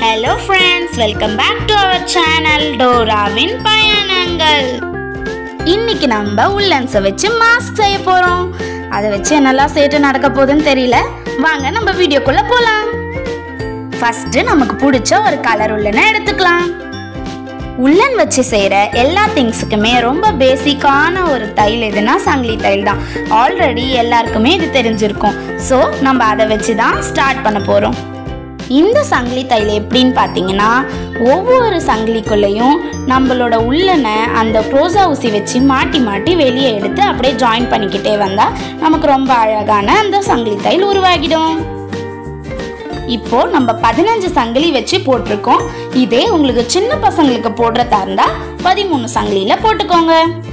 Hello friends welcome back to our channel டோராவின் பயணங்கள் இன்னைக்கு நம்ம உள்ளன்ஸை வச்சு மாஸ்க் செய்ய போகிறோம் அதை வச்சு என்னெல்லாம் சேட்டு நடக்க போகுதுன்னு தெரியல வாங்க நம்ம வீடியோக்குள்ளே போகலாம் ஃபஸ்ட்டு நமக்கு பிடிச்ச ஒரு கலர் உள்ளனை எடுத்துக்கலாம் உள்ளன் வச்சு செய்கிற எல்லா திங்ஸுக்குமே ரொம்ப பேசிக்கான ஒரு தையல் எதுனா சங்கிலி தையல் தான் ஆல்ரெடி எல்லாருக்குமே இது தெரிஞ்சிருக்கும் ஸோ நம்ம அதை வச்சு தான் ஸ்டார்ட் பண்ண போகிறோம் இந்த சங்கிலி தையல் எப்படின்னு பார்த்தீங்கன்னா ஒவ்வொரு சங்கிலிக்குள்ளேயும் நம்மளோட உள்ளனை அந்த ப்ரோசா ஊசி வச்சு மாட்டி மாட்டி வெளியே எடுத்து அப்படியே ஜாயின் பண்ணிக்கிட்டே வந்தால் நமக்கு ரொம்ப அழகான அந்த சங்கிலி தையல் உருவாகிடும் இப்போ நம்ம பதினஞ்சு சங்கிலி வச்சு போட்டிருக்கோம் இதே உங்களுக்கு சின்ன பசங்களுக்கு போடுறதா இருந்தா பதிமூணு சங்கிலியில போட்டுக்கோங்க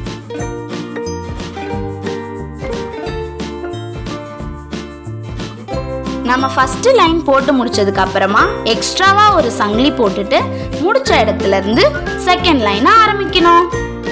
நம்ம ஃபர்ஸ்ட் லைன் போட்டு முடிச்சதுக்கு அப்புறமா எக்ஸ்ட்ராவா ஒரு சங்கிலி போட்டுட்டு முடிச்ச இடத்துல இருந்து செகண்ட் லைனை ஆரம்பிக்கணும்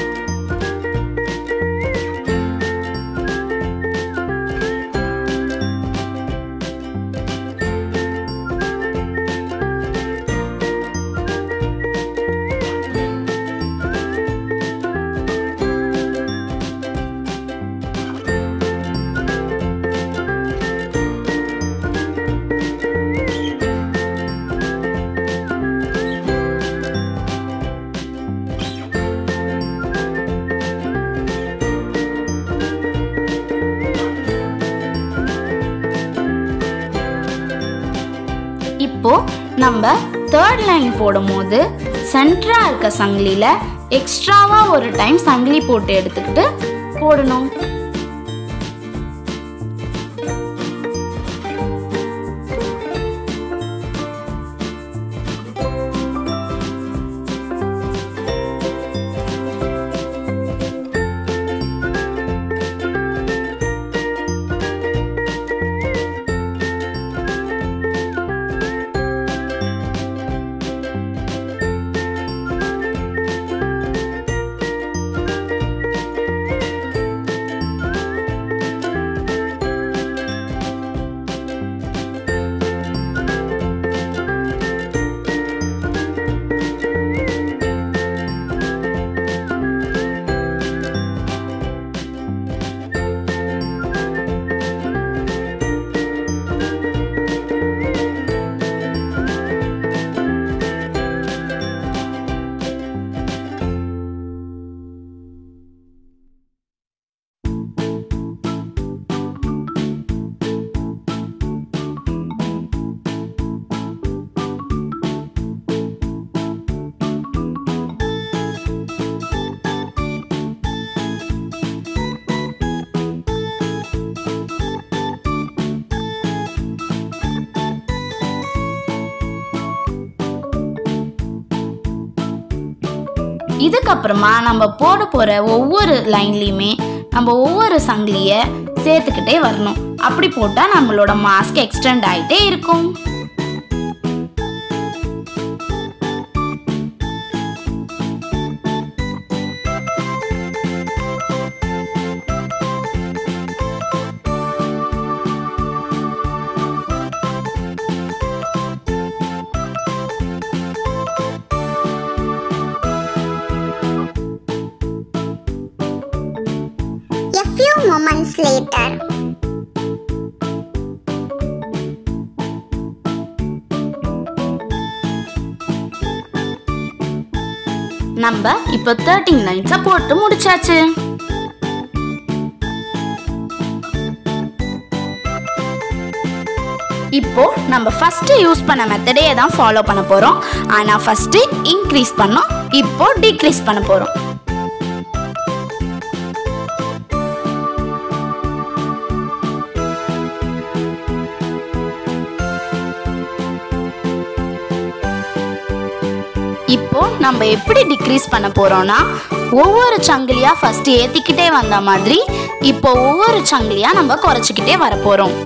இப்போ நம்ம தேர்ட் லைன் போடும்போது சென்டரா இருக்க சங்கிலியில எக்ஸ்ட்ராவா ஒரு டைம் சங்கிலி போட்டு எடுத்துக்கிட்டு போடணும் இதுக்கப்புறமா நம்ம போட போகிற ஒவ்வொரு லைன்லேயுமே நம்ம ஒவ்வொரு சங்கிலியை சேர்த்துக்கிட்டே வரணும் அப்படி போட்டால் நம்மளோட மாஸ்க் எக்ஸ்டெண்ட் ஆகிட்டே இருக்கும் A few moments later, நம்ம இப்போ தேர்ட்டீன் லைன்ஸை போட்டு முடிச்சாச்சு இப்போ நம்ம ஃபர்ஸ்ட் யூஸ் பண்ண மெத்தடே தான் ஃபாலோ பண்ண போறோம் ஆனா ஃபர்ஸ்ட் இன்க்ரீஸ் பண்ணோம் இப்போ டிக்ரீஸ் பண்ண போறோம் இப்போ நம்ம எப்படி டிக்ரீஸ் பண்ண போறோம்னா ஒவ்வொரு சங்கிலியா ஃபர்ஸ்ட் ஏத்திக்கிட்டே வந்த மாதிரி இப்போ ஒவ்வொரு சங்கிலியா நம்ம குறைச்சிக்கிட்டே வர போறோம்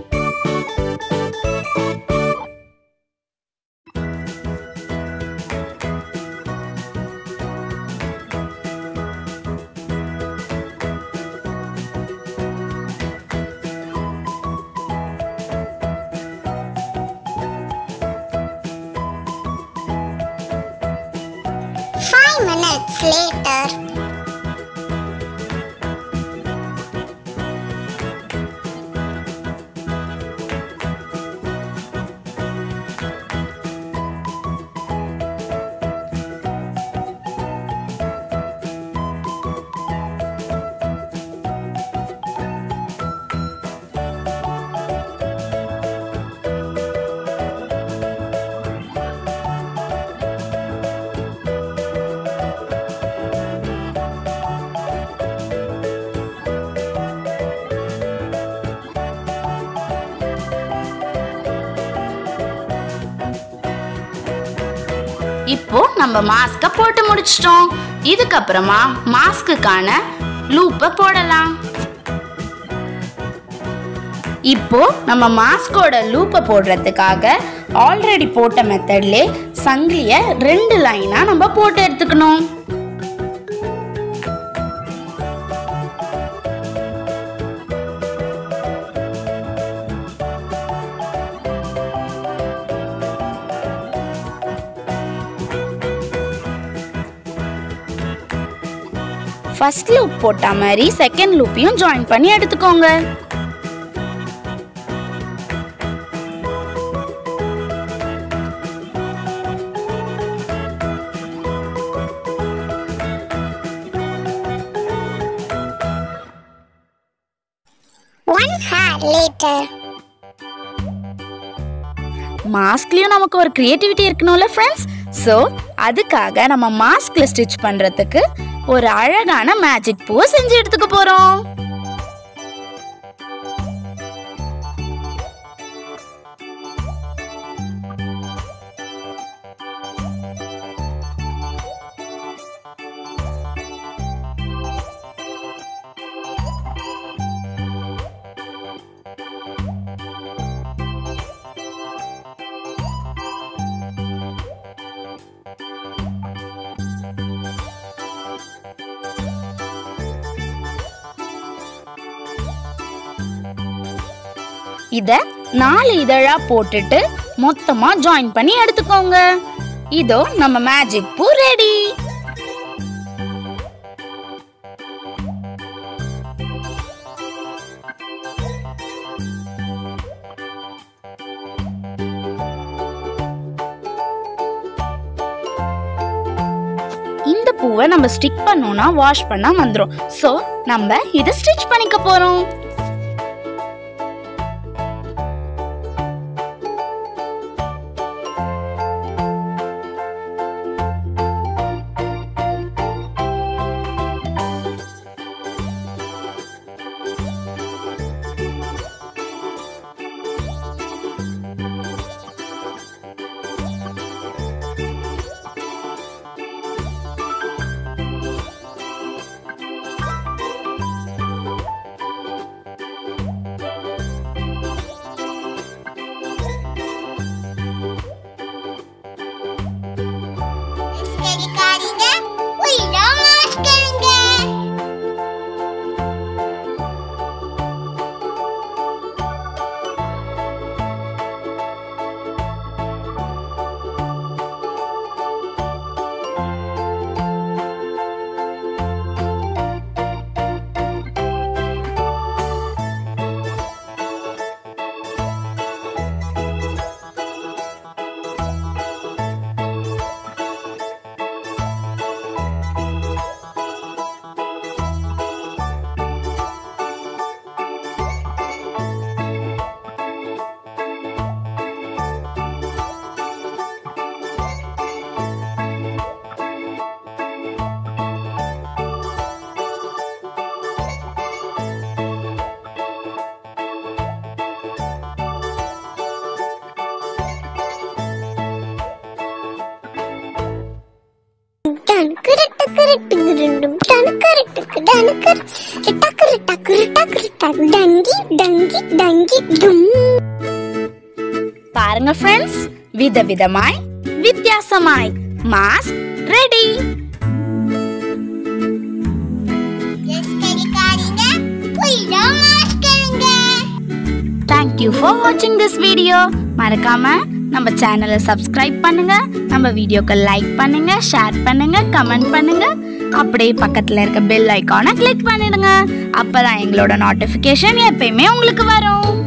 moments later. இப்போ நம்ம மாஸ்கை போட்டு முடிச்சிட்டோம் இதுக்கப்புறமா மாஸ்க்குக்கான லூப்பை போடலாம் இப்போ நம்ம மாஸ்கோட லூப்பை போடுறதுக்காக ஆல்ரெடி போட்ட மெத்தட்லே சங்கிலியை ரெண்டு லைனா நம்ம போட்டு எடுத்துக்கணும் ஃபர்ஸ்ட் லூப் போட்ட மாதிரி செகண்ட் லூப்பையும் ஜாயின் பண்ணி எடுத்துக்கோங்க One hour later. மாஸ்க்லயும் நமக்கு ஒரு கிரியேட்டிவிட்டி இருக்கணும்ல ஃப்ரெண்ட்ஸ் ஸோ அதுக்காக நம்ம மாஸ்க்ல ஸ்டிச் பண்றதுக்கு ஒரு அழகான மேஜிக் பூ செஞ்சு எடுத்துக்க போறோம் இத நாலு இதழா போட்டுட்டு மொத்தமா ஜாயின் பண்ணி எடுத்துக்கோங்க இதோ நம்ம மேஜிக் பூ ரெடி இந்த பூவை நம்ம ஸ்டிக் பண்ணோம்னா வாஷ் பண்ணா வந்துரும் சோ நம்ம இதை ஸ்டிச் பண்ணிக்க போறோம் சரிக்காரிங்க ஒயிலா மாஸ்கருங்க டனுக்கரு டக்கரு டிங்குருண்டும் டனுக்கரு டக்கு டனுக்கரு டக்கரு டக்கரு டக்கரு டக்கு டங்கி டங்கி டங்கி டும் பாருங்க ஃப்ரெண்ட்ஸ் விதவிதமாய் வித்தியாசமாய் மாஸ்க் ரெடி சரிக்காரிங்க ஒயிலா மாஸ்கருங்க தேங்க்யூ ஃபார் வாட்சிங் திஸ் வீடியோ மறக்காம நம்ம சேனலை சப்ஸ்கிரைப் பண்ணுங்க நம்ம வீடியோக்கு லைக் பண்ணுங்க ஷேர் பண்ணுங்க கமெண்ட் பண்ணுங்க அப்படியே பக்கத்தில் இருக்க பெல் ஐக்கானை கிளிக் பண்ணிடுங்க அப்பதான் எங்களோட நோட்டிஃபிகேஷன் எப்பயுமே உங்களுக்கு வரும்